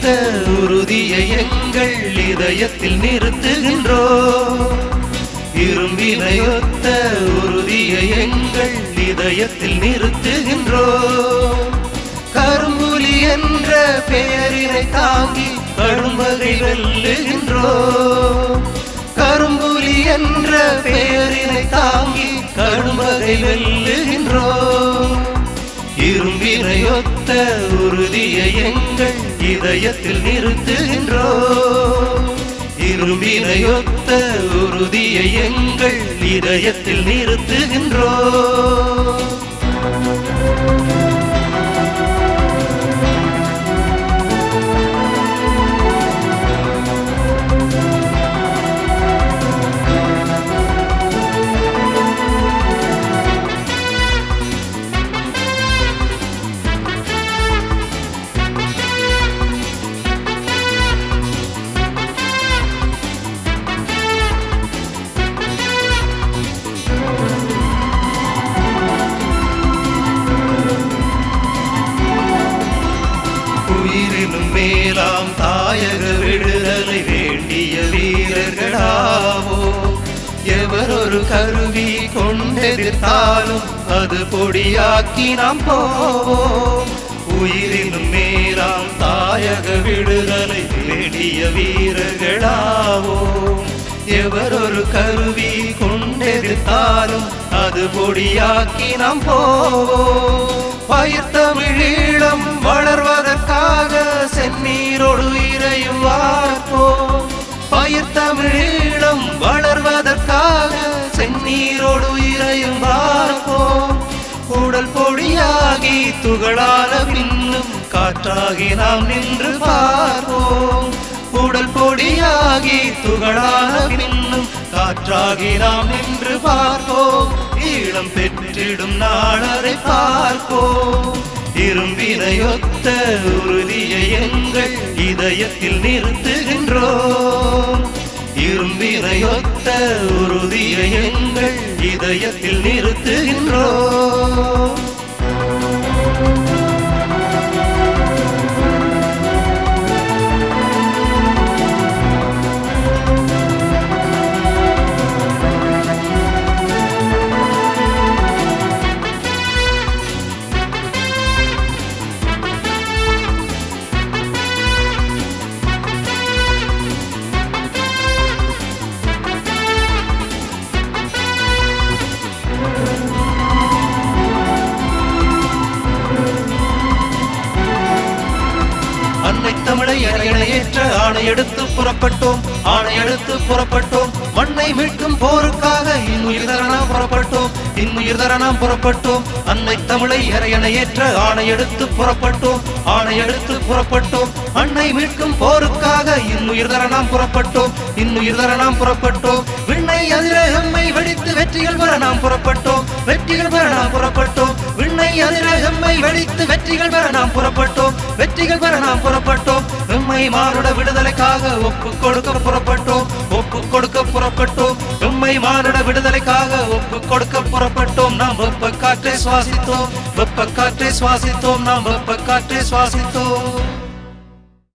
உறுதியை எங்கள் இதயத்தில் நிறுத்துகின்றோம் இரும்பினையொத்த உறுதியை எங்கள் இதயத்தில் நிறுத்துகின்றோம் கரும்புலி என்ற பெயரினை தாங்கி கடும்பகை வெல்லுகின்றோம் கரும்புலி என்ற பெயரினை தாங்கி கடும்பகை வெல்லுகின்றோம் இரும்பினையொத்த உறுதியை எங்கள் இதயத்தில் நிறுத்துகின்றோம் இரும்பினையொத்த உறுதியை எங்கள் இதயத்தில் நிறுத்துகின்றோம் உயிரினும் மேலாம் தாயக விடுதலை வேண்டிய வீரர்களாவோ எவரொரு கருவி கொண்டெதிர்த்தாலும் அது பொடியாக்கி நாம் போவோம் உயிரினும் மேலாம் தாயக விடுதலை வேண்டிய வீரர்களாவோ எவரொரு கருவி கொண்டெடுத்தாலும் அது பொடியாக்கி நாம் போவோம் பயிர் தமிழீழம் வளர்வதற்காக செந்நீரோடு இறையும் வார்ப்போம் பயிர் தமிழீழம் வளர்வதற்காக செந்நீரோடு இறையும் வார்ப்போம் உடல் பொடியாகி துகளான பின்னும் காற்றாகி நாம் நின்று பார்ப்போம் உடல் பொடியாகி துகளான பின்னும் காற்றாகி நாம் நின்று பார்ப்போம் ஈழம் பெற்றிடும் நாளரை பார்ப்போம் இரும்பினையொத்த உறுதியை எங்கள் இதயத்தில் நிறுத்துகின்றோம் இரும்பினையொத்த உறுதியை எங்கள் இதயத்தில் நிறுத்துகின்றோம் அன்னை தமிழை அரியணையேற்ற ஆணையெடுத்து புறப்பட்டோம் ஆணையெடுத்து புறப்பட்டோம் மண்ணை மீட்கும் போருக்காக இன்னுயிர் தரணம் புறப்பட்டோம் இன்னுயிர் தரணம் புறப்பட்டோம் அன்னை தமிழை அரியணையேற்ற ஆணையெடுத்து புறப்பட்டோம் ஆணையெடுத்து புறப்பட்டோம் அன்னை மீட்கும் போருக்காக இன்னுயிர் தரணம் புறப்பட்டோம் இன்னுயிர் தரணம் புறப்பட்டோம் விண்ணை அதிர எம்மை வெடித்து வெற்றிகள் பெற நாம் புறப்பட்டோம் வெற்றிகள் பெற நாம் புறப்பட்டோம் விண்ணை அதிர எம்மை வெடித்து வெற்றிகள் பெற நாம் புறப்பட்டோம் வெற்றிகள் பெற நாம் புறப்பட்டோம் எம்மை மானுட விடுதலைக்காக ஒப்பு கொடுக்க புறப்பட்டோம் ஒப்பு கொடுக்க புறப்பட்டோம் எம்மை மானுட விடுதலைக்காக ஒப்பு கொடுக்க புறப்பட்டோம் நாம் வெப்ப காற்றை சுவாசித்தோம் வெப்ப காற்றை சுவாசித்தோம் நாம் வெப்ப காற்றை சுவாசித்தோம்